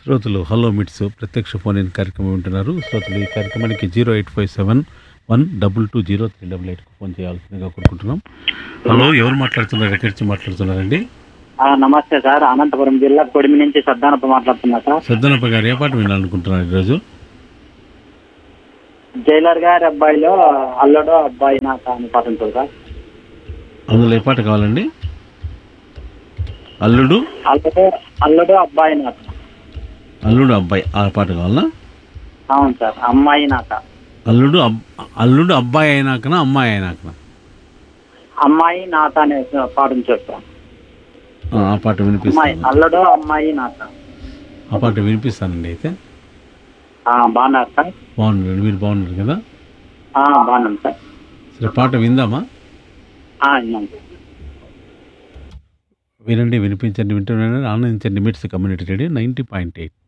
శ్రోతలు హలో మిట్స్ ప్రత్యక్ష ఫోన్ ఇన్ కార్యక్రమం వింటున్నారు శ్రోతలు ఈ కార్యక్రమానికి zero eight five seven one double two zero three double ఎయిట్కి ఫోన్ చేయాల్సిందిగా కోరుకుంటున్నాం హలో ఎవరు మాట్లాడుతున్నారు ఎక్కడి నుంచి మాట్లాడుతున్నారండి ఆ, నమస్తే సార్ అనంతపురం జిల్లా కొడిమి నుంచి సద్దానప్ప మాట్లాడుతున్నా సార్ సద్దనప్ప గారు ఏ పాట వినాలనుకుంటున్నారు ఈరోజు జైలర్ గారి అబ్బాయిలో అల్లుడు అబ్బాయి నాకు అని పాట ఉంటుంది సార్ అందులో ఏ పాట కావాలండి అల్లుడు అల్లుడు అల్లుడు అబ్బాయి నాట అల్లుడు అబ్బాయి ఆ పాట కావాలా అవును సార్ అమ్మాయి నాట అల్లుడు అబ్ అల్లుడు అబ్బాయి అయినాకనా అమ్మాయి అయినాకనా అమ్మాయి నాట అనే పాట ఉంటుంది సార్ ఆ, ఆ పాట అమ్మాయి వినిపిస్తాను అల్లుడు అమ్మాయి నాట ఆ పాట వినిపిస్తానండి అయితే ఆ, బాగున్నారు సార్ బాగున్నారు మీరు బాగున్నారు కదా ఆ, బాగున్నాం సార్ సరే పాట విందామా ఆ, విన్నాం సార్. వినండి వినిపించండి వింటున్నాను ఆనందించండి MITS community radio ninety point eight